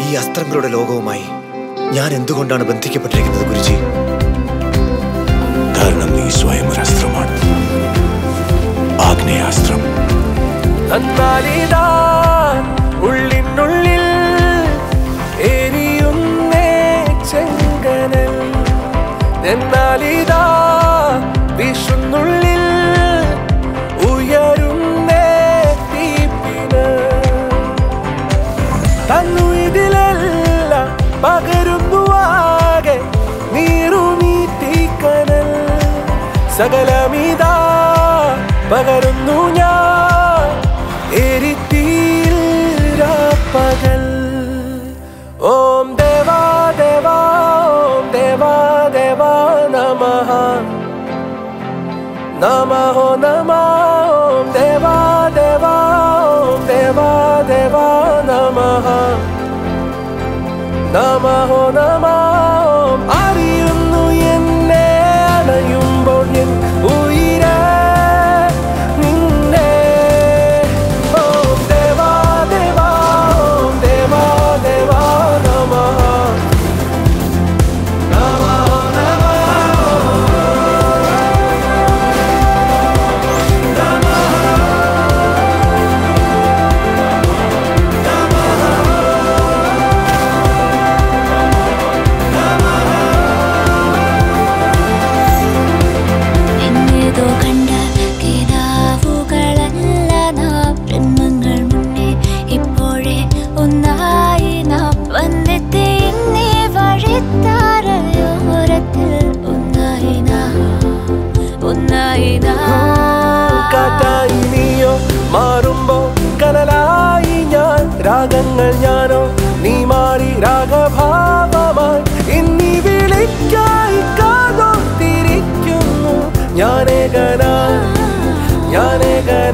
ഈ അസ്ത്രങ്ങളുടെ ലോകവുമായി ഞാൻ എന്തുകൊണ്ടാണ് ബന്ധിക്കപ്പെട്ടിരിക്കുന്നത് ഗുരുജി കാരണം നീ സ്വയം ഒരു അസ്ത്രമാണ് ആഗ്നേയാസ്ത്രം എന്നാലിതാ ഉള്ളിനുള്ളിൽ എരിയുന്നേ ചെങ്കനൽ എന്നാലിതാ വിഷുന്നുള്ളിൽ ഉയരുന്നേ തീപ്പിനൽ തന്നു ഇതിലെല്ലാം പകരുന്നു ആകെ നീറുനീറ്റിക്കനൽ സകലമിതാ പകരുന്നു ഞാൻ എരിത്തീരാപ്പകൽ ഓം ദേവാ ദേവാ ഓം ദേവാ ദേവാ നമഃ നമോ നമ ഓം ദേവാ ദേവാ ഓം ദേവാ ദേവാ നമഃ നമോ നമ ഓം അറിയുന്നു എന്നെ അണയുമ്പോൾ എൻ ഉയരെ നിന്നെ ഓം ദേവാ ദേവാ ഓം ദേവാ ദേവാ നമഃ നമോ നമ എന്നേതോ കണ്ട കിനാവുകളല്ല നാം ജന്മങ്ങൾ മുന്നേ ഇപ്പോഴേ ഒന്നായി നാം വന്നെത്തി ഇന്നീ വഴിത്താരയോരത്തിൽ ഒന്നായി നാം ഒന്നായി നാം കാറ്റായി നീയോ മാറുമ്പോ കനലായി ഞാൻ രാഗങ്ങൾ ഞാനോ നീ മാറി രാഗഭാവമായി ഇന്നീ വിളിക്കായി കാതോത്തിരിക്കുന്നു ഞാനേകനാ ഞാനേകനാ